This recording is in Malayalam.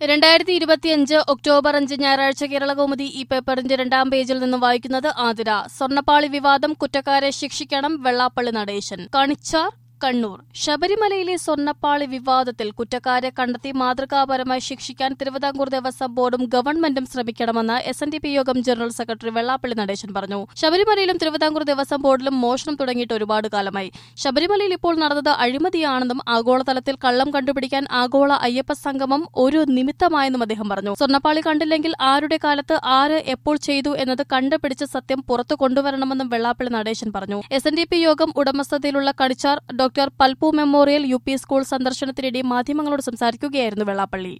രണ്ടായിരത്തി ഇരുപത്തിയഞ്ച് ഒക്ടോബർ അഞ്ച് ഞായറാഴ്ച കേരളകൗമുദി ഈ പേപ്പറിന്റെ രണ്ടാം പേജിൽ നിന്നും വായിക്കുന്നത് ആതിര സ്വർണ്ണപ്പാളി വിവാദം കുറ്റക്കാരെ ശിക്ഷിക്കണം വെള്ളാപ്പള്ളി നടേശൻ കണിച്ചാർ കണ്ണൂർ ശബരിമലയിലെ സ്വർണ്ണപ്പാളി വിവാദത്തിൽ കുറ്റക്കാരെ കണ്ടെത്തി മാതൃകാപരമായി ശിക്ഷിക്കാൻ തിരുവിതാംകൂർ ദേവസ്വം ബോർഡും ഗവൺമെന്റും ശ്രമിക്കണമെന്ന് S N D P Yogam general secretary Vellappally Natesan പറഞ്ഞു ശബരിമലയിലും തിരുവിതാംകൂർ ദേവസ്വം ബോർഡിലും മോഷണം തുടങ്ങിയിട്ട് ഒരുപാട് കാലമായി ശബരിമലയിൽ ഇപ്പോൾ നടന്നത് അഴിമതിയാണെന്നും ആഗോളതലത്തിൽ കള്ളം കണ്ടുപിടിക്കാൻ ആഗോള അയ്യപ്പ സംഗമം ഒരു നിമിത്തമായെന്നും അദ്ദേഹം പറഞ്ഞു സ്വർണ്ണപ്പാളി കണ്ടില്ലെങ്കിൽ ആരുടെ കാലത്ത് ആര് എപ്പോൾ ചെയ്തു എന്നത് കണ്ടുപിടിച്ച് സത്യം പുറത്തു കൊണ്ടുവരണമെന്നും വെള്ളാപ്പള്ളി നടേശൻ പറഞ്ഞു S N D P Yogam ഉടമസ്ഥതയിലുള്ള Kanichar doctor Palpu memorial U P school സന്ദർശനത്തിനിടെ മാധ്യമങ്ങളോട് സംസാരിക്കുകയായിരുന്നു വെള്ളാപ്പള്ളി